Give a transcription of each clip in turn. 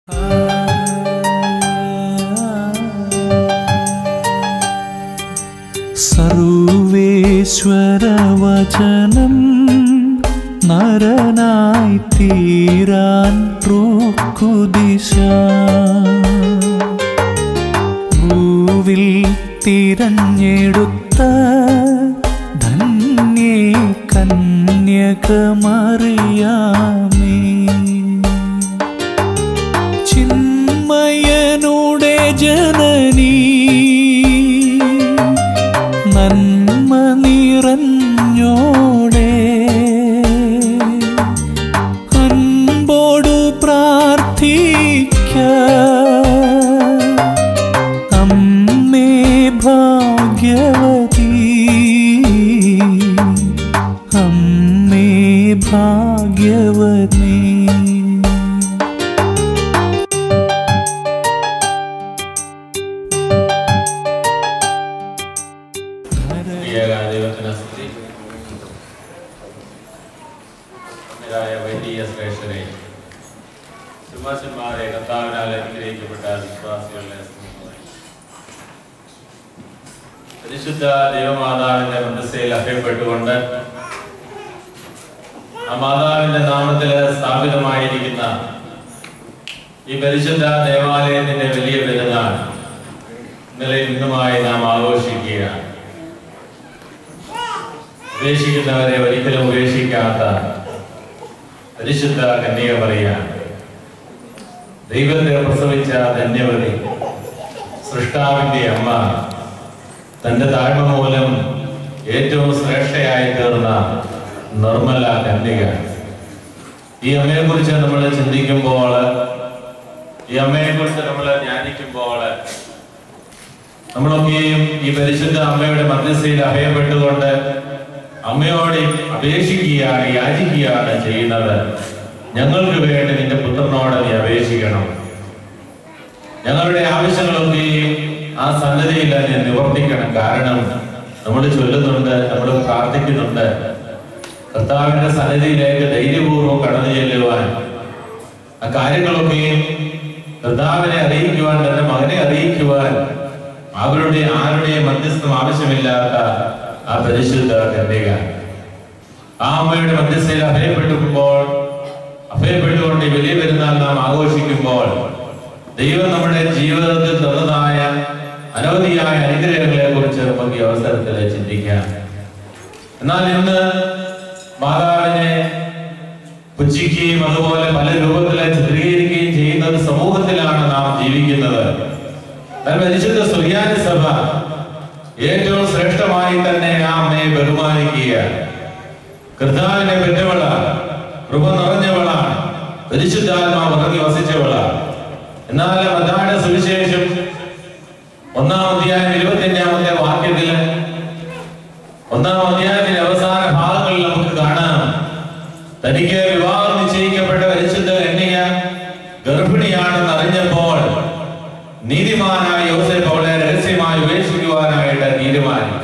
സർവേശ്വരവചനം നരനായി തീരാൻ പ്രോക്കുദിശ ഭൂവിൽ തിരഞ്ഞെടുത്ത ധന്യേ കന്യകമറിയാമേ ചിന്മയനുടെ ജനനീ നന്മ നിറഞ്ഞോടെ അൻപോടു പ്രാർത്ഥിക്ക അമ്മേ ഭാഗ്യവതി അമ്മേ ഭാഗ്യവതി ദൈവത്തിന് സ്തുതി ായ വലിയ ശ്രേഷ്ഠരെ സിംഹാസന്മാരെ കർത്താവിനാൽ അനുഗ്രഹിക്കപ്പെട്ട വിശ്വാസികളുടെ സ്നേഹിതരെ. പരിശുദ്ധ ദൈവമാതാവിന്റെ മന്ത്രസയിൽ അഭയപ്പെട്ടുകൊണ്ട് ആ മാതാവിന്റെ നാമത്തിൽ സ്ഥാപിതമായിരിക്കുന്ന ഈ പരിശുദ്ധ ദേവാലയത്തിന്റെ വലിയ പെരുന്നാൾ ഇന്നലെ ഇന്നുമായി നാം ആഘോഷിക്കുകയാണ് ഉപേക്ഷിക്കുന്നവരെ ഒരിക്കലും ഉപേക്ഷിക്കാത്ത പരിശുദ്ധ കന്യക പറയാൻ ദൈവത്തെ പ്രസവിച്ച ധന്യവതി സൃഷ്ടാവിന്റെ അമ്മ തന്റെ താഴ്മ മൂലം ഏറ്റവും ശ്രേഷ്ഠയായി തീർന്ന നിർമ്മല കന്യക ഈ അമ്മയെ കുറിച്ച് നമ്മൾ ചിന്തിക്കുമ്പോൾ ഈ അമ്മയെ കുറിച്ച് നമ്മൾ ധ്യാനിക്കുമ്പോൾ നമ്മളൊക്കെയും ഈ പരിശുദ്ധ അമ്മയുടെ മധ്യസ്ഥയിൽ അഭയപ്പെട്ടുകൊണ്ട് അമ്മയോട് അപേക്ഷിക്കുകയാണ് യാചിക്കുകയാണ് ചെയ്യുന്നത് ഞങ്ങൾക്ക് വേണ്ടി നിന്റെ പുത്രനോട് നീ അപേക്ഷിക്കണം ഞങ്ങളുടെ ആവശ്യങ്ങളൊക്കെയും ആ സന്നദ്ധയിൽ നീ നിവർത്തിക്കണം കാരണം നമ്മൾ ചൊല്ലുന്നുണ്ട് നമ്മൾ പ്രാർത്ഥിക്കുന്നുണ്ട് കർത്താവിന്റെ സന്നിധിയിലേക്ക് ധൈര്യപൂർവ്വം കടന്നു ചെല്ലുവാൻ ആ കാര്യങ്ങളൊക്കെയും കർത്താവിനെ അറിയിക്കുവാൻ തന്റെ മകനെ അറിയിക്കുവാൻ അവരുടെ ആരുടെയും മധ്യസ്ഥം ആവശ്യമില്ലാത്ത ആ പരിശുദ്ധ കന്യക ആ അമ്മയുടെ മധ്യസ്ഥയിൽ അഭയപ്പെട്ടുമ്പോൾ അഭയപ്പെട്ടുകൊണ്ട് ഈ വലിയ പെരുന്നാൾ നാം ആഘോഷിക്കുമ്പോൾ ദൈവം നമ്മുടെ ജീവിതത്തിൽ തന്നതായ അനവധിയായ അനുഗ്രഹങ്ങളെ കുറിച്ച് നമുക്ക് ഈ അവസരത്തിൽ ചിന്തിക്കാം എന്നാൽ ഇന്ന് മാതാവിനെ പുച്ഛിക്കുകയും അതുപോലെ പല രൂപത്തിൽ ചിത്രീകരിക്കുകയും ചെയ്യുന്ന ഒരു സമൂഹത്തിലാണ് നാം ജീവിക്കുന്നത് എന്നാൽ പരിശുദ്ധ സുറിയാനി സഭ ഏറ്റവും ശ്രേഷ്ഠമായി തന്നെ ആ അമ്മയെ ബഹുമാനിക്കുക കർത്താവിനെ പെറ്റവളാണ് കൃപ നിറഞ്ഞവളാണ് പരിശുദ്ധാത്മാവ് ഇറങ്ങി വസിച്ചവളാണ് എന്നാൽ മതായുടെ സുവിശേഷം ഒന്നാം അധ്യായം ഇരുപത്തിയഞ്ചാമത്തെ വാക്യത്തില് ഒന്നാം അധ്യായത്തിന്റെ അവസാന ഭാഗങ്ങളിൽ നമുക്ക് കാണാം തനിക്ക് വിവാഹം നിശ്ചയിക്കപ്പെട്ട പരിശുദ്ധ കന്യക ഗർഭിണിയാണെന്ന് അറിഞ്ഞപ്പോൾ നീതിമാനായ യോസേഫ് അവളെ രഹസ്യമായി ഉപേക്ഷിക്കുവാനായിട്ട് തീരുമാനിച്ചു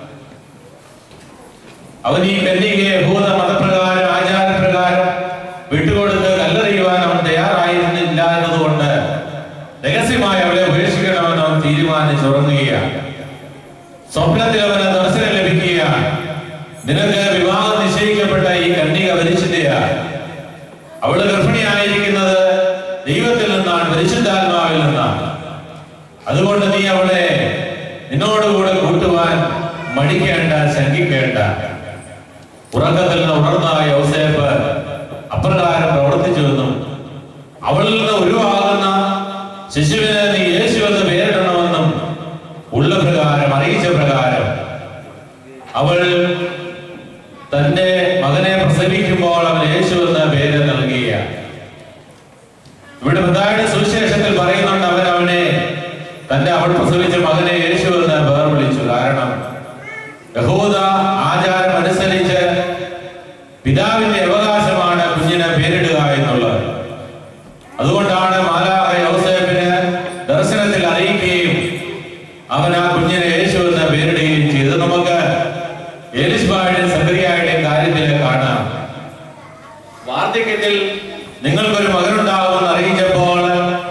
അവൻ ഈ കന്യകയെ ഭൂത മതപ്രകാരം ആചാരപ്രകാരം വിട്ടുകൊടുത്ത് കല്ലെറിയുവാൻ അവൻ തയ്യാറായിരുന്നില്ല എന്നതുകൊണ്ട് രഹസ്യമായി അവളെ ഉപേക്ഷിക്കണമെന്ന് അവൻ തീരുമാനിച്ചുറങ്ങുകയാണ് സ്വപ്നത്തിൽ അവന് ദർശനം ലഭിക്കുകയാണ് നിനക്ക് വിവാഹം നിശ്ചയിക്കപ്പെട്ട ഈ കന്യക പരിശുദ്ധയാണ് അവള് ഗർഭിണിയായിരിക്കുന്നത് ദൈവത്തിൽ നിന്നാണ് പരിശുദ്ധാത്മാവിൽ നിന്നാണ് അതുകൊണ്ട് നീ അവളെ നിന്നോടുകൂടെ കൂട്ടുവാൻ മടിക്കേണ്ട ശങ്കിക്കേണ്ട ഉറക്കത്തിൽ നിന്ന് ഉണർന്ന യോസേഫ് അപ്രകാരം പ്രവർത്തിച്ചുവെന്നും അവളിൽ നിന്ന് ഉരുവാകുന്ന ശിശുവിന് നീ യേശു എന്ന് പേരിടണമെന്നും ഉള്ള പ്രകാരം അറിയിച്ച പ്രകാരം അവൾ തന്റെ മകനെ പ്രസവിക്കുമ്പോൾ അവൻ യേശു എന്ന പേര് നൽകുകയാണ് ഇവിടെ പിതായുടെ സുവിശേഷത്തിൽ പറയുന്നുണ്ട് അവൻ അവനെ തന്റെ അവൾ പ്രസവിച്ച മകനെ യേശു എന്ന് പേർ വിളിച്ചു കാരണം യഹൂദ ആചാരം അനുസരിച്ച് പിതാവിന്റെ അവകാശമാണ് കുഞ്ഞിനെ പേരിടുക എന്നുള്ളത് അതുകൊണ്ടാണ് മാലാഹ യോസേഫിന് ദർശനത്തിൽ അറിയിക്കുകയും അവൻ ആ കുഞ്ഞിനെ യേശു എന്ന് പേരിടുകയും ചെയ്തു നമുക്ക് എലിസ്ബായുടെയും സക്രിയായുടെയും കാര്യത്തിൽ കാണാം വാർദ്ധക്യത്തിൽ നിങ്ങൾക്കൊരു മകനുണ്ടാവുമെന്ന് അറിയിച്ചപ്പോൾ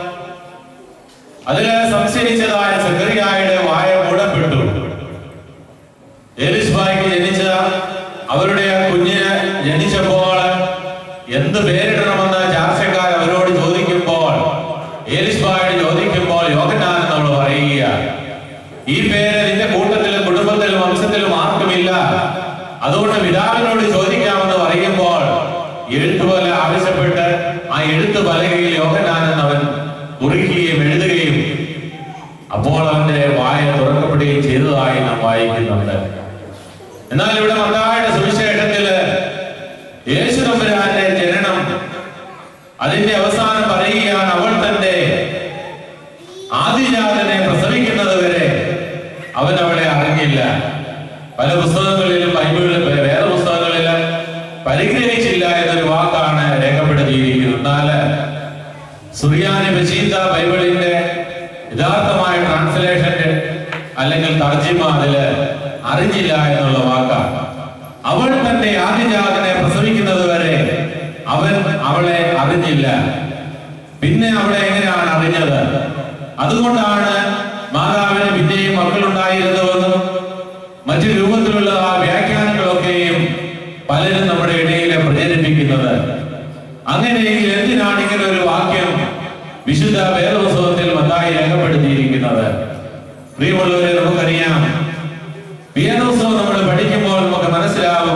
ഈ പേര് നിന്റെ കൂട്ടത്തിലും കുടുംബത്തിലും വംശത്തിലും ആർക്കുമില്ല അതുകൊണ്ട് പിതാവിനോട് ചോദിക്കാമെന്ന് പറയുമ്പോൾ എഴുത്തുപോലെ ആവശ്യപ്പെട്ട് ആ എഴുത്ത് പലകയിൽ യോഹനാനെന്ന് അവൻ കുറിക്കുകയും എഴുതുകയും അപ്പോൾ അവന്റെ വായ തുറക്കപ്പെടുകയും ചെയ്തതായി നാം വായിക്കുന്നുണ്ട് എന്നാൽ ഇവിടെ മത്തായുടെ സുവിശേഷത്തില് യേശു തമ്പുരാന്റെ ജനനം അതിന്റെ അവസാനം പറയുകയാണ് അവൾ തന്റെ ആദിജാതനെ പ്രസവിക്കുന്നത് വരെ അവൻ അവളെ അറിഞ്ഞില്ല പല പുസ്തകങ്ങളിലും ബൈബിളിലും വേറെ പുസ്തകങ്ങളിലും പരിഗ്രഹിച്ചില്ല എന്നൊരു വാക്കാണ് രേഖപ്പെടുത്തിയിരിക്കുന്നത് എന്നാൽ സുറിയാനി ബഷീത ബൈബിളിന്റെ യഥാർത്ഥമായ ട്രാൻസ്ലേഷന്റെ അല്ലെങ്കിൽ തർജിമ അതില് അറിഞ്ഞില്ല എന്നുള്ള വാക്കാണ് അവൾ തന്റെ ആദിജാതനെ പ്രസവിക്കുന്നത് വരെ അവൻ അവളെ അറിഞ്ഞില്ല പിന്നെ അവളെ എങ്ങനെയാണ് അറിഞ്ഞത് അതുകൊണ്ടാണ് മാതാവിന് പിന്നെയും മക്കളുണ്ടായിരുന്നുവെന്നും മറ്റു രൂപത്തിലുള്ള ആ വ്യാഖ്യാനങ്ങളൊക്കെയും പലരും നമ്മുടെ ഇടയിൽ പ്രചരിപ്പിക്കുന്നത് അങ്ങനെയെങ്കിൽ എന്തിനാണ് ഇങ്ങനെ ഒരു വാക്യം വിശുദ്ധ വേദോത്സവത്തിൽ മത്തായി രേഖപ്പെടുത്തിയിരിക്കുന്നത് പ്രിയമുള്ളവരെ നമുക്കറിയാം വേദോത്സവം നമ്മൾ പഠിക്കുമ്പോൾ നമുക്ക് മനസ്സിലാവും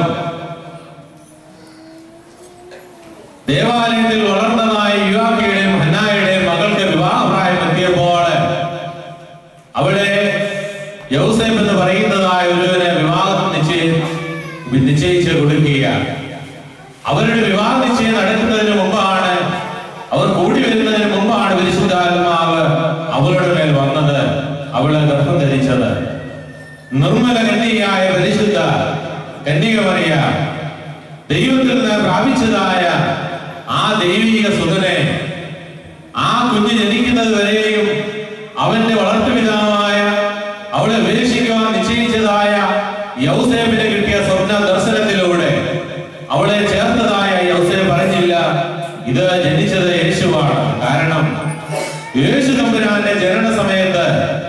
ദേവാലയത്തിൽ വളർന്നതായ യുവാക്കിയുടെയും ഹന്നായുടെയും മകൾക്ക് വിവാഹപ്രായം എത്തിയപ്പോൾ അവിടെ യൗസേഫ് എന്ന് പറയുന്നതായ ഒരുവനെ വിവാഹം നിശ്ചയി നിശ്ചയിച്ച് കൊടുക്കുകയാണ് അവരുടെ വിവാഹ നിശ്ചയം നടക്കുന്നതിന് മുമ്പാണ് അവർ കൂടി വരുന്നതിന് മുമ്പാണ് പരിശുദ്ധാത്മാവ് അവളുടെ മേൽ വന്നത് അവളെ ഗർഭം ധരിച്ചത് നിർമ്മല കന്യയായ പരിശുദ്ധ കന്യകമറിയ ദൈവത്തിൽ നിന്ന് പ്രാപിച്ചതായ ആ ദൈവിക സുതനെ ആ കുഞ്ഞ് ജനിക്കുന്നത് വരെയും അവന്റെ വളർത്തുപിതാവായ അവളെ ഉപേക്ഷിക്കുവാൻ നിശ്ചയിച്ചതായ യൗസേപ്പിന് കിട്ടിയ സ്വപ്ന ദർശനത്തിലൂടെ അവളെ ചേർത്തതായ യൗസേപ്പ് പറഞ്ഞില്ല ഇത് ജനിച്ചത് യേശുവാണ് കാരണം യേശു തമ്പുരാന്റെ ജനന സമയത്ത്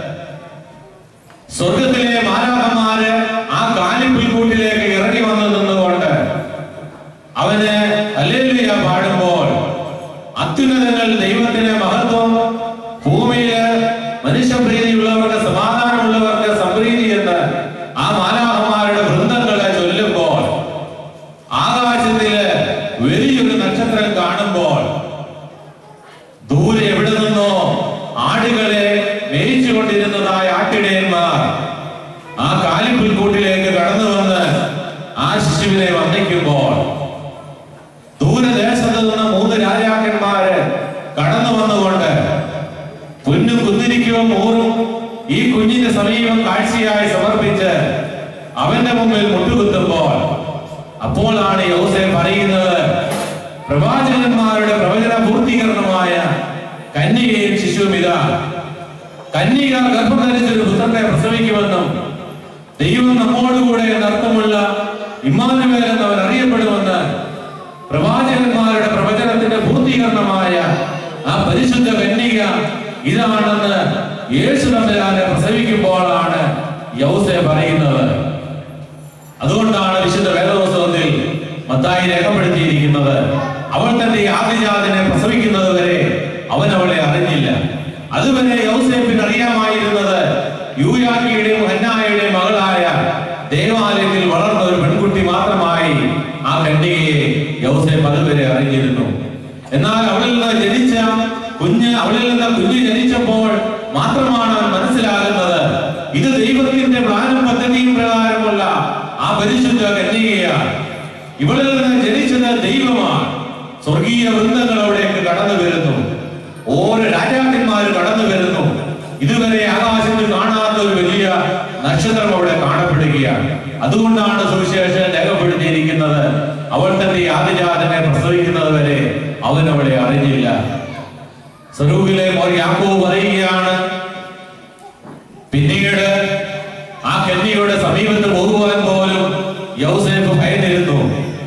സ്വർഗത്തിലെ മാലാഖന്മാര് ആ കാലിപ്പുൽക്കൂട്ടിലേക്ക് ഇറങ്ങി വന്നു നിന്നുകൊണ്ട് അവന് അല്ലേലുയ പാടുമ്പോൾ അത്യുന്നതങ്ങൾ ദൈവത്തിന് മഹത്വം ഭൂമിയില് മനുഷ്യപ്രീതിയുള്ളവർക്ക് സമാധാനമുള്ളവർക്ക് സംപ്രീതി എന്ന് ആ മാലാഹന്മാരുടെ വൃന്ദങ്ങളെ ചൊല്ലുമ്പോൾ ആകാശത്തില് വലിയൊരു നക്ഷത്രം കാണുമ്പോൾ ദൂരെ എവിടെ നിന്നോ ആടുകളെ മേയിച്ചുകൊണ്ടിരുന്നതായ ആട്ടിടയന്മാർ ആ കാലിപ്പുൽക്കൂട്ടിലേക്ക് കടന്നു വന്ന് ആ ശിശുവിനെ വന്ദിക്കുമ്പോൾ ദൂരദേശത്ത് നിന്ന് മൂന്ന് രാജാക്കന്മാര് കടന്നു വന്നുകൊണ്ട് പൊന്നും കുന്നിരിക്കവും ഊറും ഈ കുഞ്ഞിന്റെ സമീപം കാഴ്ചയായി സമർപ്പിച്ച് അവന്റെ മുമ്പിൽ മുട്ടുകുത്തുമ്പോൾ അപ്പോഴാണ് യോസെ പറയുന്നത് പ്രവാചകന്മാരുടെ പ്രവചന പൂർത്തീകരണമായ കന്യകയും ശിശുവും ഇതാ കന്യക ഗർഭം ധരിച്ചൊരു പുത്രനെ പ്രസവിക്കുമെന്നും ദൈവം നമ്മോടുകൂടെ എന്നർത്ഥമുള്ള ഇമ്മാനുവേൽ എന്നവൻ അറിയപ്പെടുമെന്ന് പ്രവാചകന്മാരുടെ പ്രവചനത്തിന്റെ പൂർത്തീകരണമായ ആ പരിശുദ്ധ കന്യക ഇതാണെന്ന് യേശു തമ്പുരാനെ പ്രസവിക്കുമ്പോഴാണ് യൗസെ പറയുന്നത് അതുകൊണ്ടാണ് വിശുദ്ധ വേദോത്സവത്തിൽ മത്തായി രേഖപ്പെടുത്തിയിരിക്കുന്നത് അവൾ തന്റെ ആദിജാതിനെ പ്രസവിക്കുന്നത് വരെ അവൻ അവളെ അറിഞ്ഞില്ല അതുവരെ യൗസേപ്പിന് അറിയാമായിരുന്നത് യൂയാക്കിയുടെയും ഹന്നായുടെയും മകളായ ദേവാലയത്തിൽ വളർന്ന ഒരു പെൺകുട്ടി മാത്രമായി ആ കന്യകയെ യൗസേപ്പ് അതുവരെ അറിഞ്ഞിരുന്നു എന്നാൽ അവളിൽ നിന്ന് ജനിച്ച കുഞ്ഞ് അവളിൽ നിന്ന് കുഞ്ഞ് ജനിച്ചപ്പോൾ മാത്രമാണ് അവൻ മനസ്സിലാകുന്നത് ഇത് ദൈവത്തിന്റെ പ്ലാനും പദ്ധതിയും പ്രകാരമുള്ള ആ പരിശുദ്ധ കന്യകയാണ് ഇവളിൽ നിന്ന് ജനിച്ചത് ദൈവമാണ് സ്വർഗീയ വൃന്ദങ്ങൾ അവിടേക്ക് കടന്നു വരുന്നു ഓരോ രാജാക്കന്മാർ കടന്നു വരുന്നു ഇതുവരെ ആകാശത്തിൽ കാണാത്ത ഒരു വലിയ നക്ഷത്രം അവിടെ കാണപ്പെടുകയാണ് അതുകൊണ്ടാണ് സുവിശേഷം രേഖപ്പെടുത്തിയിരിക്കുന്നത് അവൾ തന്റെ ആദിജാതനെ പ്രസവിക്കുന്നത് വരെ അവൻ അവളെ അറിഞ്ഞില്ല സ്വരൂപിലെ മോർ യാക്കോവ് പറയുകയാണ് പിന്നീട് ആ കന്യയുടെ സമീപത്ത് പോകുവാൻ പോലും യൗസേഫ് ഭയന്നിരുന്നു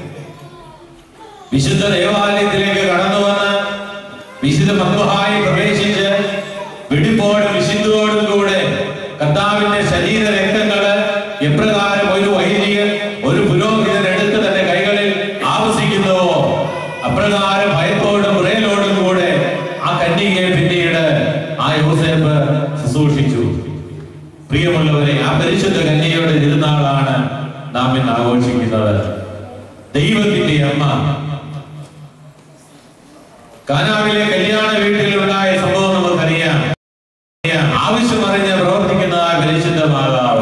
വിശുദ്ധ ദേവാലയത്തിലേക്ക് കടന്നു വന്ന് വിശുദ്ധ മന്ദഹായി പ്രവേശിച്ച് വെടിപ്പോടും വിശുദ്ധോടും കൂടെ കർത്താവിന്റെ ശരീര രക്തങ്ങള് എപ്രകാരം ഒരു വൈദികൻ ഒരു പുരോഹിതൻ എടുത്ത് തന്റെ കൈകളിൽ ആവസിക്കുന്നുവോ അപ്രകാരം ഭയത്തോടും ഉറയലോടും കൂടെ ആ കന്യകയെ പിന്നീട് ആ യോസേപ്പ് ശുശ്രൂഷിച്ചു പ്രിയ പ്രിയമുള്ളവരെ ആ പരിശുദ്ധ കന്യകയുടെ തിരുനാളാണ് നാം ഇന്ന് ആഘോഷിക്കുന്നത് ദൈവത്തിന്റെ അമ്മ കാനാവിലെ കല്യാണ വീട്ടിലുണ്ടായ സംഭവം നമുക്കറിയാം ആവശ്യം അറിഞ്ഞ് പ്രവർത്തിക്കുന്നതായ പരിശുദ്ധ മാതാവ്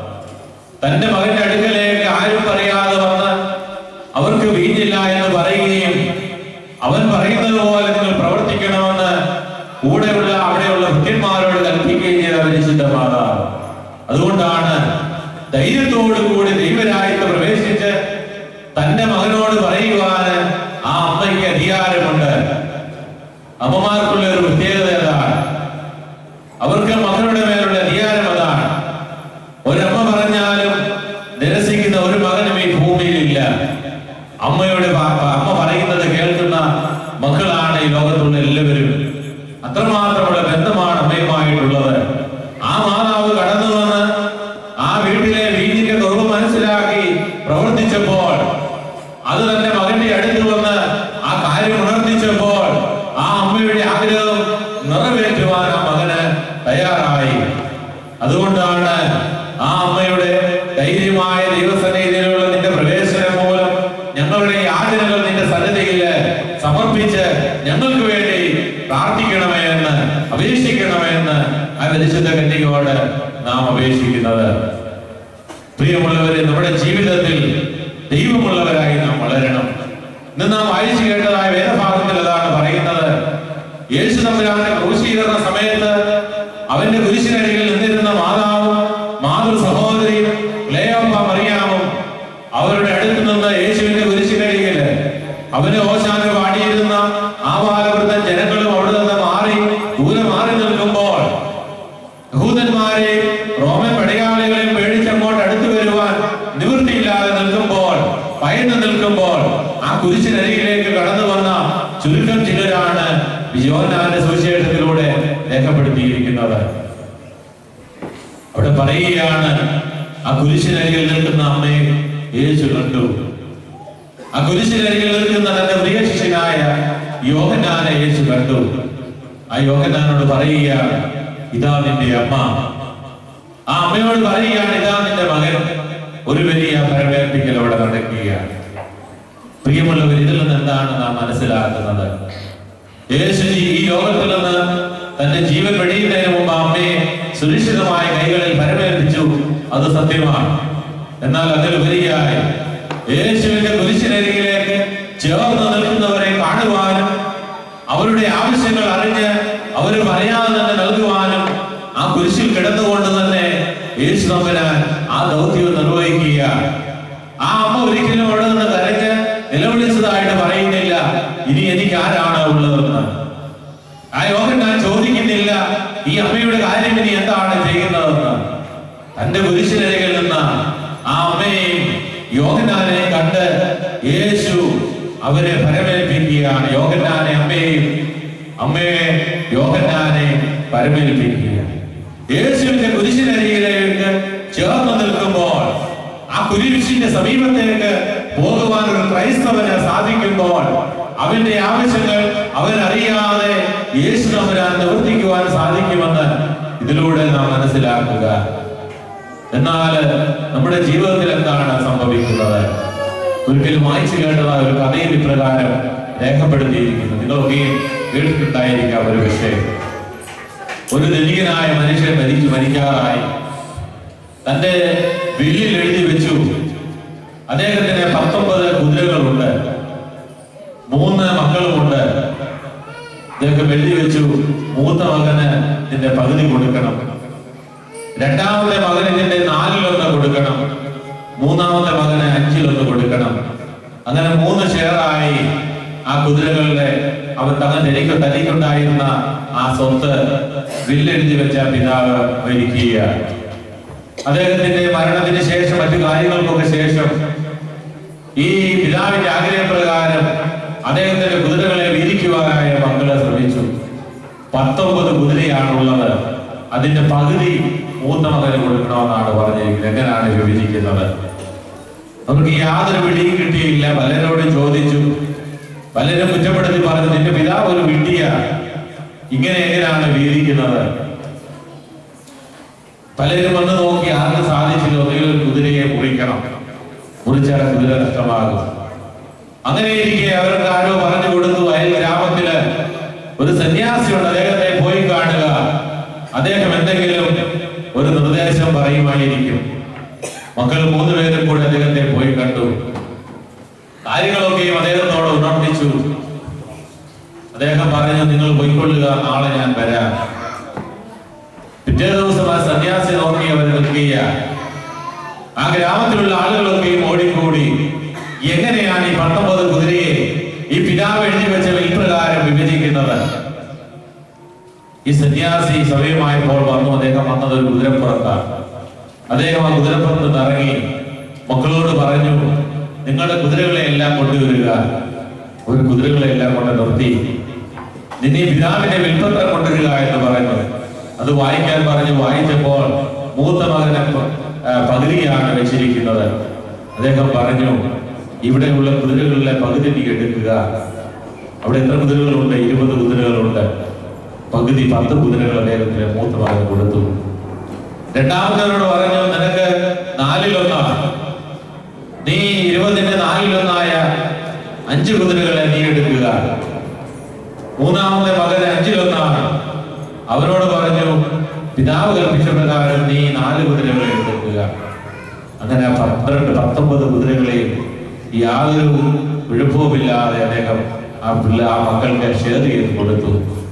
തന്റെ മകന്റെ അടുക്കലേക്ക് ആരും പറയാതെ വന്ന് അവർക്ക് വീഞ്ഞില്ല എന്ന് പറയുകയും അവൻ പറയുന്നത് പോലെ നിങ്ങൾ പ്രവർത്തിക്കണമെന്ന് കൂടെയുള്ള അവിടെയുള്ള ഭൃത്യന്മാരോട് കൽപ്പിക്കുകയും ചെയ്ത പരിശുദ്ധ മാതാവ് അതുകൊണ്ടാണ് ധൈര്യത്തോടു കൂടി ദൈവരാജ്യത്ത് പ്രവേശിച്ച് തന്റെ മകനോട് പറയുവാന് ആ അമ്മയ്ക്ക് അധികാരമുണ്ട് അമ്മമാർക്കുള്ള ഒരു പ്രത്യേകത അതാണ് അവർക്ക് മക്കളുടെ മേലുള്ള അധികാരം അതാണ് ഒരമ്മ പറഞ്ഞാലും നിരസിക്കുന്ന ഒരു മകനും ഈ ഭൂമിയിലില്ല അമ്മയുടെ പ- പ- അമ്മ പറയുന്നത് കേൾക്കുന്ന മക്കളാണ് ഈ ലോകത്തുള്ള എല്ലാവരും അത്രമാത്രമുള്ള ബന്ധമാണ് അമ്മയുമായിട്ടുള്ളത് ആ മാതാവ് കടന്നു വന്ന് ആ വീട്ടിലെ വീഞ്ഞിന്റെ കുറവ് മനസ്സിലാക്കി പ്രവർത്തിച്ചപ്പോൾ അത് തന്റെ മകന്റെ അടുത്ത് വന്ന് ആ കാര്യം ഉണർത്തിച്ചപ്പോൾ ആ അമ്മയുടെ ആഗ്രഹം നിറവേറ്റുവാൻ ആ മകന് തയ്യാറായി അതുകൊണ്ടാണ് ആ അമ്മയുടെ ധൈര്യമായ ദൈവസന്നിധിയിലുള്ള നിന്റെ പ്രവേശനം മൂലം ഞങ്ങളുടെ യാചനകൾ നിന്റെ സന്നിധിയിൽ സമർപ്പിച്ച് ഞങ്ങൾക്ക് വേണ്ടി പ്രാർത്ഥിക്കണമേ എന്ന് അപേക്ഷിക്കണമേ എന്ന് ആ പരിശുദ്ധ കന്യകയോട് നാം അപേക്ഷിക്കുന്നത് പ്രിയമുള്ളവരെ നമ്മുടെ ജീവിതത്തിൽ ദൈവമുള്ളവരായി നാം വളരണം ഇന്ന് നാം വായിച്ചു കേട്ടതായ വേദഭാഗത്തിൽ അതാണ് പറയുന്നത് യേശു തമ്പുരാന്റെ ക്രൂശീകരണ സമയത്ത് അവന്റെ കുരിശിനരികിൽ നിന്നിരുന്ന മാതാവും മാതൃ സഹോദരിയും ക്ലേയോപ്പ മറിയാമും അവരുടെ അടുത്ത് നിന്ന് യേശുവിന്റെ കുരിശിനരികിൽ അവന് ഓശാന പാടിയിരുന്ന ആ ബാലവൃദ്ധ ജനങ്ങളും അവിടെ നിന്ന് മാറി ദൂരെ മാറി നിൽക്കുമ്പോൾ യഹൂദന്മാരെ റോമൻ പടയാളികളെ പേടിച്ച് അങ്ങോട്ട് അടുത്തു വരുവാൻ നിവൃത്തിയില്ലാതെ നിൽക്കുമ്പോൾ ഭയന്ന് നിൽക്കുമ്പോൾ ആ കുരിശിനരികിലേക്ക് കടന്നു വന്ന ചുരുക്കം ചിലരാണ് യോഹന്നാന്റെ സുവിശേഷത്തിലൂടെ രേഖപ്പെടുത്തിയിരിക്കുന്നത് അവിടെ പറയുകയാണ് ആ കുരിശിനരികിൽ നിൽക്കുന്ന അമ്മയെ യേശു കണ്ടു ആ കുരിശിനരികിൽ നിൽക്കുന്ന തന്റെ പ്രിയ ശിഷ്യനായ യോഹന്നാനെ യേശു കണ്ടു ആ യോഹന്നാനോട് പറയുകയാണ് ഇതാ നിന്റെ അമ്മ ആ അമ്മയോട് പറയുകയാണ് ഇതാ നിന്റെ മകൻ ഒരു വലിയ പരമേൽപ്പിക്കൽ അവിടെ നടക്കുകയാണ് പ്രിയമുള്ളവർ ഇതിൽ നിന്ന് എന്താണ് നാം മനസ്സിലാക്കുന്നത് യേശു ഈ- ഈ ലോകത്തിൽ നിന്ന് തന്റെ ജീവൻ വെടിയുന്നതിന് മുമ്പ് ആ അമ്മയെ സുരക്ഷിതമായ കൈകളിൽ പരമേൽപ്പിച്ചു അത് സത്യമാണ് എന്നാൽ അതിലുപരിയായി യേശുവിന്റെ കുരിശിനരികിലേക്ക് ചേർന്ന് നിൽക്കുന്നവരെ കാണുവാനും അവരുടെ ആവശ്യങ്ങൾ അറിഞ്ഞ് അവർ പറയാതെ തന്നെ നൽകുവാനും ആ കുരിശിൽ കിടന്നുകൊണ്ട് തന്നെ യേശു തമ്പുരാൻ ആ ദൗത്യം നിർവഹിക്കുക ആ അമ്മ ഒരിക്കലും അവിടെ നിന്ന് കരഞ്ഞ് നിലവിളിച്ചതായിട്ട് പറയുന്നില്ല ഇനി എനിക്ക് ആരാണ് ഉള്ളതെന്ന് ആ യോഗൻ ഞാൻ ചോദിക്കുന്നില്ല ഈ അമ്മയുടെ കാര്യം ഇനി എന്താണ് ചെയ്യുന്നതെന്ന് തന്റെ കുരിശിനരികിൽ നിന്ന് ആ അമ്മയെയും യോഗനാനെയും കണ്ട് യേശു അവരെ പരമേൽപ്പിക്കുകയാണ് യോഗനാനെ അമ്മയെയും അമ്മയെ യോഗനാനെ പരമേൽപ്പിക്കുകയാണ് യേശുവിന്റെ കുരിശിനരികിലേക്ക് ചേർന്ന് നിൽക്കുമ്പോൾ ആ കുരിശിന്റെ സമീപത്തേക്ക് പോകുവാൻ ഒരു ക്രൈസ്തവന് സാധിക്കുമ്പോൾ അവന്റെ ആവശ്യങ്ങൾ അവൻ അറിയാതെ യേശു തമ്പുരാൻ നിവർത്തിക്കുവാൻ സാധിക്കുമെന്ന് ഇതിലൂടെ നാം മനസ്സിലാക്കുക എന്നാൽ നമ്മുടെ ജീവിതത്തിൽ എന്താണ് സംഭവിക്കുന്നത് ഒരിക്കലും വായിച്ചു കേട്ടതായ ഒരു കഥയിൽ ഇപ്രകാരം രേഖപ്പെടുത്തിയിരിക്കുന്നു നിങ്ങളൊക്കെയും കേട്ടിട്ടുണ്ടായിരിക്കാം ഒരു വിഷയം ഒരു ധനികനായ മനുഷ്യൻ മരിച്ചു മരിക്കാറായി തന്റെ വില്ലിൽ എഴുതി വെച്ചു അദ്ദേഹത്തിന് പത്തൊമ്പത് കുതിരകളുണ്ട് മൂന്ന് മക്കളുമുണ്ട് ഇദ്ദേഹം എഴുതി വെച്ചു മൂത്ത മകന് ഇതിന്റെ പകുതി കൊടുക്കണം രണ്ടാമത്തെ മകന് ഇതിന്റെ നാലിലൊന്ന് കൊടുക്കണം മൂന്നാമത്തെ മകന് അഞ്ചിലൊന്ന് കൊടുക്കണം അങ്ങനെ മൂന്ന് ഷെയറായി ആ കുതിരകളുടെ അവൻ തങ്ങൾ തനിക്ക് തനിക്കുണ്ടായിരുന്ന ആ സ്വത്ത് വില്ലെഴുതി വെച്ച പിതാവ് മരിക്കുകയാണ് അദ്ദേഹത്തിന്റെ മരണത്തിന് ശേഷം മറ്റു കാര്യങ്ങൾക്കൊക്കെ ശേഷം ഈ പിതാവിന്റെ ആഗ്രഹപ്രകാരം അദ്ദേഹത്തിന്റെ കുതിരകളെ വീതിക്കുവാനായ മക്കളെ ശ്രമിച്ചു പത്തൊമ്പത് കുതിരയാണുള്ളത് അതിന്റെ പകുതി മൂത്ത മകന് കൊടുക്കണമെന്നാണ് പറഞ്ഞിരിക്കുന്നത് എങ്ങനെയാണ് വിഭജിക്കുന്നത് അവർക്ക് യാതൊരു പിടിയും കിട്ടിയില്ല പലരോടും ചോദിച്ചു പലരും കുറ്റപ്പെടുത്തി പറഞ്ഞു നിന്റെ പിതാവ് ഒരു വിഡ്ഢിയ ഇങ്ങനെ എങ്ങനെയാണ് വീതിക്കുന്നത് പലരും വന്ന് നോക്കി ആർക്കും സാധിച്ചില്ല ഒന്നുകിൽ ഒരു കുതിരയെ മുറിക്കണം മുറിച്ചാൽ കുതിര നഷ്ടമാകും അങ്ങനെ ഇരിക്കെ അവർക്ക് ആരോ പറഞ്ഞു കൊടുത്തു അയൽ ഗ്രാമത്തില് ഒരു സന്യാസിയുണ്ട് അദ്ദേഹത്തെ പോയി കാണുക അദ്ദേഹം എന്തെങ്കിലും ഒരു നിർദ്ദേശം പറയുമായിരിക്കും മക്കൾ മൂന്നുപേരും കൂടെ അദ്ദേഹത്തെ പോയി കണ്ടു കാര്യങ്ങളൊക്കെയും അദ്ദേഹത്തോട് ഉണർത്തിച്ചു അദ്ദേഹം പറഞ്ഞു നിങ്ങൾ പോയിക്കൊള്ളുക നാളെ ഞാൻ വരാം പിറ്റേ ദിവസം ആ സന്യാസി നോക്കി അവർ നിൽക്കുക ആ ഗ്രാമത്തിലുള്ള ആളുകളൊക്കെയും ഓടിക്കൂടി എങ്ങനെയാണ് ഈ പത്തൊമ്പത് കുതിരയെ ഈ പിതാവ് എഴുതി വെച്ച വിൽപ്രകാരം വിഭജിക്കുന്നത് ഈ സന്യാസി സമയമായപ്പോൾ വന്നു അദ്ദേഹം വന്നത് ഒരു കുതിരപ്പുറത്താണ് അദ്ദേഹം ആ കുതിരപ്പുറത്ത് നിന്ന് ഇറങ്ങി മക്കളോട് പറഞ്ഞു നിങ്ങളുടെ കുതിരകളെ എല്ലാം കൊണ്ടുവരിക ഒരു കുതിരകളെ എല്ലാം കൊണ്ട് നിർത്തി നിന്നെ പിതാവിന്റെ വിൽപ്പത്രം കൊണ്ടുവരിക എന്ന് പറഞ്ഞു അത് വായിക്കാൻ പറഞ്ഞു വായിച്ചപ്പോൾ മൂത്ത മകനെ പ- ആ, പകുതിയാണ് വെച്ചിരിക്കുന്നത് അദ്ദേഹം പറഞ്ഞു ഇവിടെയുള്ള കുതിരകളിലെ പകുതി നീ എടുക്കുക അവിടെ എത്ര കുതിരകളുണ്ട് ഇരുപത് കുതിരകളുണ്ട് പകുതി പത്ത് കുതിരകൾ അദ്ദേഹത്തിന് മൂത്ത മകൻ കൊടുത്തു രണ്ടാമത്തവരോട് പറഞ്ഞു നിനക്ക് നാലിലൊന്നാണ് നീ ഇരുപതിന്റെ നാലിലൊന്നായ അഞ്ച് കുതിരകളെ നീ എടുക്കുക മൂന്നാമത്തെ മകൻ അഞ്ചിലൊന്നാണ് അവനോട് പറഞ്ഞു പിതാവ് കൽപ്പിച്ച പ്രകാരം നീ നാല് കുതിരകളെ എടുക്കുക അങ്ങനെ പന്ത്രണ്ട് പത്തൊമ്പത് കുതിരകളെയും യാതൊരു വിഴുപ്പവുമില്ലാതെ അദ്ദേഹം ആ പിള്ള ആ മക്കൾക്ക് ഷെയർ ചെയ്ത് കൊടുത്തു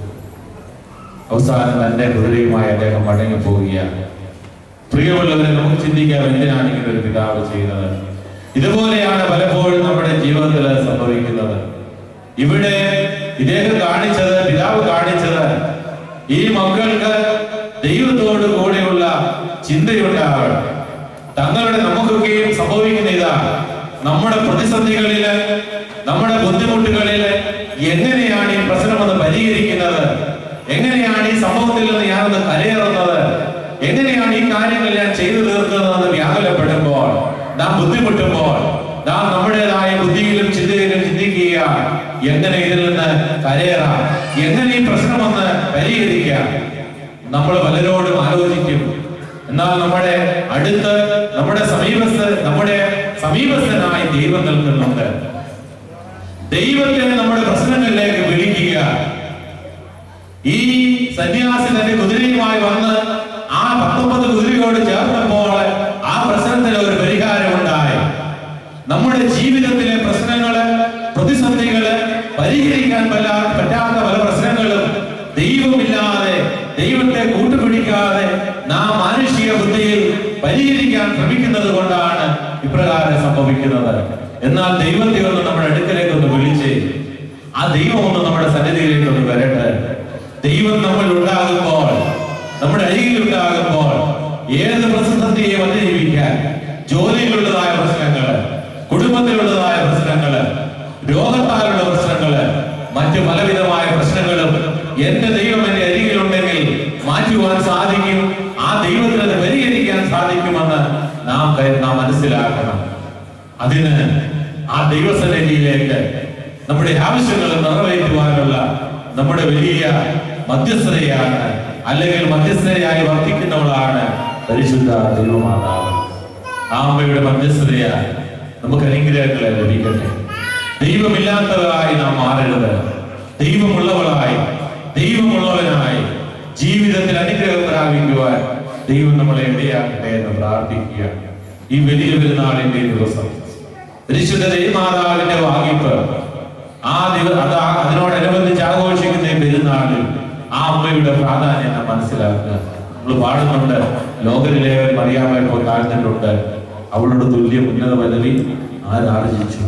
അവസാനം തന്റെ കുതിരയുമായി അദ്ദേഹം മടങ്ങി പോവുകയാണ് പ്രിയമുള്ളവരെ നമുക്ക് ചിന്തിക്കാം എന്തിനാണ് ഇങ്ങനെ ഒരു പിതാവ് ചെയ്യുന്നത് ഇതുപോലെയാണ് പലപ്പോഴും നമ്മുടെ ജീവിതത്തിൽ സംഭവിക്കുന്നത് ഇവിടെ ഇദ്ദേഹം കാണിച്ചത് പിതാവ് കാണിച്ചത് ഈ മക്കൾക്ക് ദൈവത്തോട് കൂടെയുള്ള ചിന്തയുണ്ടാവണം തങ്ങളുടെ നമുക്കൊക്കെയും സംഭവിക്കുന്ന ഇതാ നമ്മുടെ പ്രതിസന്ധികളില് നമ്മുടെ ബുദ്ധിമുട്ടുകളില് എങ്ങനെയാണ് ഈ പ്രശ്നമൊന്ന് പരിഹരിക്കുന്നത് എങ്ങനെയാണ് ഈ സംഭവത്തിൽ നിന്ന് ഞാനൊന്ന് കരയേറുന്നത് എങ്ങനെയാണ് ഈ കാര്യങ്ങൾ ഞാൻ ചെയ്തു തീർക്കുന്നതെന്ന് വ്യാകുലപ്പെടുമ്പോൾ നാം ബുദ്ധിമുട്ടുമ്പോൾ നാം നമ്മുടേതായ ബുദ്ധിയിലും ചിന്തയിലും ചിന്തിക്കുക എങ്ങനെ ഇതിൽ നിന്ന് കരയേറാം എങ്ങനെ ഈ പ്രശ്നമൊന്ന് പരിഹരിക്കാം നമ്മൾ പലരോടും ആലോചിക്കും എന്നാൽ നമ്മുടെ അടുത്ത് നമ്മുടെ സമീപസ്ഥ നമ്മുടെ സമീപസ്ഥനായി ദൈവം നിൽക്കുന്നുണ്ട് ദൈവത്തെ നമ്മുടെ പ്രശ്നങ്ങളിലേക്ക് വിളിക്കുക ഈ സന്യാസി തന്റെ കുതിരയുമായി വന്ന് ആ പത്തൊമ്പത് കുതിരയോട് ചേർന്നപ്പോൾ ആ പ്രശ്നത്തിന് ഒരു പരിഹാരമുണ്ടായി നമ്മുടെ ജീവിതത്തിലെ പ്രശ്നങ്ങള് പ്രതിസന്ധികള് പരിഹരിക്കാൻ പറ്റാ- പറ്റാത്ത പല പ്രശ്നങ്ങളും ദൈവമില്ലാതെ ദൈവത്തെ കൂട്ടുപിടിക്കാതെ നാം മാനുഷിക ബുദ്ധിയിൽ പരിഹരിക്കാൻ ശ്രമിക്കുന്നത് കൊണ്ടാണ് ഇപ്രകാരം സംഭവിക്കുന്നത് എന്നാൽ ദൈവത്തെ ഒന്ന് നമ്മുടെ അടുക്കലേക്ക് ഒന്ന് വിളിച്ച് ആ ദൈവം ഒന്ന് നമ്മുടെ സന്നിധിയിലേക്ക് ഒന്ന് വരട്ടെ ദൈവം നമ്മൾ ഉണ്ടാകുമ്പോൾ നമ്മുടെ അരികിൽ ഉണ്ടാകുമ്പോൾ ഏത് പ്രതിസന്ധിയെ അതിജീവിക്കാൻ ജോലിയിലുള്ളതായ പ്രശ്നങ്ങള് കുടുംബത്തിലുള്ളതായ പ്രശ്നങ്ങള് രോഗത്താലുള്ള പ്രശ്നങ്ങള് മറ്റു പലവിധമായ പ്രശ്നങ്ങളും എന്റെ ദൈവം എന്റെ അരികിലുണ്ടെങ്കിൽ മാറ്റുവാൻ സാധിക്കും ആ ദൈവത്തിന് അത് പരിഹരിക്കാൻ സാധിക്കുമെന്ന് നാം കരു- നാം മനസ്സിലാക്കണം അതിന് ആ ദൈവസന്നിധിയിലേക്ക് നമ്മുടെ ആവശ്യങ്ങൾ നിറവേറ്റുവാനുള്ള നമ്മുടെ വലിയ മധ്യസ്ഥതയാണ് അല്ലെങ്കിൽ മധ്യസ്ഥതയായി വർത്തിക്കുന്നവളാണ് പരിശുദ്ധ ദൈവമാതാവ് ആ അമ്മയുടെ മധ്യസ്ഥതയാൽ നമുക്ക് അനുഗ്രഹങ്ങളെ ലഭിക്കട്ടെ ദൈവമില്ലാത്തവരായി നാം മാറരുത് ദൈവമുള്ളവളായി ദൈവമുള്ളവനായി ജീവിതത്തിൽ അനുഗ്രഹം പ്രാപിക്കുവാൻ ദൈവം നമ്മളെ ഇടയാക്കട്ടെ എന്ന് പ്രാർത്ഥിക്കുക ഈ വലിയ പെരുന്നാളിന്റെ ദിവസം പരിശുദ്ധ ദൈവമാതാവിന്റെ വാങ്ങിപ്പ് ആ ദിവ അത് ആ- അതിനോടനുബന്ധിച്ച് ആഘോഷിക്കുന്ന ഈ പെരുന്നാളിൽ ആ അമ്മയുടെ പ്രാധാന്യം നാം മനസ്സിലാക്കുക നമ്മൾ പാടുന്നുണ്ട് ലോകരിലേവൻ മറിയാമയപ്പോൾ താഴ്ന്നിട്ടുണ്ട് അവളുടെ തുല്യ ഉന്നത പദവി ആരാർജിച്ചു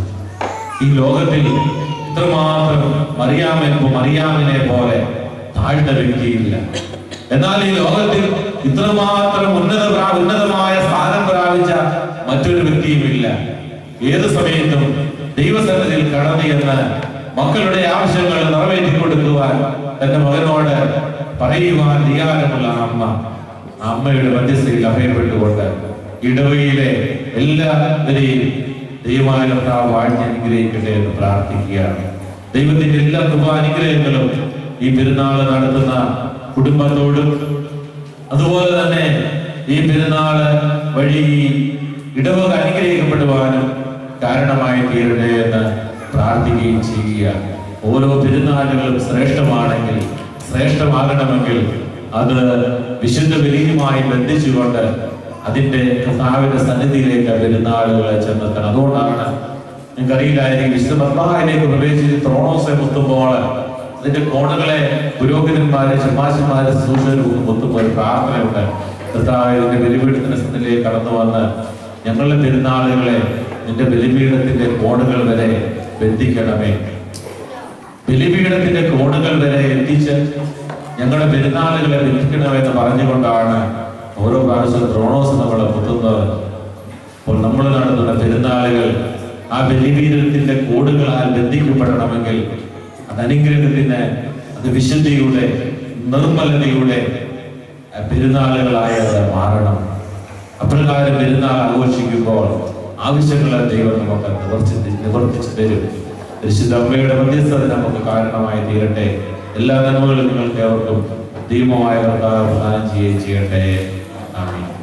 ഈ ലോകത്തിൽ ഇത്രമാത്രം മറിയാമെപ്പോ മറിയാമിനെ പോലെ താഴ്ന്ന വ്യക്തിയില്ല എന്നാൽ ഈ ലോകത്തിൽ ഇത്രമാത്രം ഉന്നത പ്രാ- ഉന്നതമായ സ്ഥാനം പ്രാപിച്ച മറ്റൊരു വ്യക്തിയുമില്ല ഏത് സമയത്തും ദൈവസന്നിധിയിൽ കടന്നു എന്ന് മക്കളുടെ ആവശ്യങ്ങൾ നിറവേറ്റി കൊടുക്കുവാൻ തന്റെ മകനോട് പറയുവാൻ അധികാരമുള്ള ആ അമ്മ ആ അമ്മയുടെ മധ്യസ്ഥയിൽ അഭയപ്പെട്ടുകൊണ്ട് ഇടവകയിലെ എല്ലാവരെയും ദൈവമായ കർത്താവ് വാഴ്ച അനുഗ്രഹിക്കട്ടെ എന്ന് പ്രാർത്ഥിക്കുകയാണ് ദൈവത്തിന്റെ എല്ലാ കൃപാനുഗ്രഹങ്ങളും ഈ പെരുന്നാൾ നടത്തുന്ന കുടുംബത്തോടും അതുപോലെ തന്നെ ഈ പെരുന്നാള് വഴി ഇടവക അനുഗ്രഹിക്കപ്പെടുവാനും കാരണമായി തീരട്ടെ എന്ന് പ്രാർത്ഥിക്കുകയും ചെയ്യുക ഓരോ പെരുന്നാളുകളും ശ്രേഷ്ഠമാണെങ്കിൽ ശ്രേഷ്ഠമാകണമെങ്കിൽ അത് വിശുദ്ധ ബലിയുമായി ബന്ധിച്ചുകൊണ്ട് അതിന്റെ കർത്താവിന്റെ സന്നിധിയിലേക്ക് ആ പെരുന്നാളുകളെ ചെന്നെത്തണം അതുകൊണ്ടാണ് നിങ്ങൾക്കറിയില്ലായിരിക്കും വിശുദ്ധ ബർബാഹിലേക്ക് പ്രവേശിച്ച് ത്രോണോസെ മുത്തുമ്പോൾ അതിന്റെ കോണുകളെ പുരോഹിതന്മാരെ ചെമ്മാശന്മാരെ സൂക്ഷിച്ചു മുത്തുമ്പോൾ ഒരു പ്രാർത്ഥനയുണ്ട് കർത്താവിന്റെ ബലിപീഠത്തിന്റെ സന്നിധിയിലേക്ക് കടന്നു വന്ന് ഞങ്ങളുടെ പെരുന്നാളുകളെ നിന്റെ ബലിപീഠത്തിന്റെ കോണുകൾ വരെ ബന്ധിക്കണമേ ബലിപീഠത്തിന്റെ കോണുകൾ വരെ എത്തിച്ച് ഞങ്ങളുടെ പെരുന്നാളുകളെ ബന്ധിക്കണമെന്ന് പറഞ്ഞുകൊണ്ടാണ് ഓരോ പ്രാവശ്യവും ദ്രോണോസ് നമ്മളെ മുത്തുന്നത് അപ്പോൾ നമ്മൾ നടത്തുന്ന പെരുന്നാളുകൾ ആ ബലിപീഠത്തിന്റെ കോടുകളാൽ ബന്ധിക്കപ്പെടണമെങ്കിൽ അത് അനുഗ്രഹത്തിന് അത് വിശുദ്ധിയുടെ നിർമ്മലതയുടെ ആ, പെരുന്നാളുകളായി അത് മാറണം അപ്രകാരം പെരുന്നാൾ ആഘോഷിക്കുമ്പോൾ ആവശ്യങ്ങളെ ദൈവം നമുക്ക് നിവർത്തി നിവർത്തിച്ചു തരും പരിശുദ്ധ അമ്മയുടെ മധ്യസ്ഥത നമുക്ക് കാരണമായി തീരട്ടെ എല്ലാ നന്മകളും നിങ്ങൾക്ക് ഏവർക്കും ദൈവമായ കർത്താവ് പ്രദാനം ചെയ്യുകയും ചെയ്യട്ടെ ആമീൻ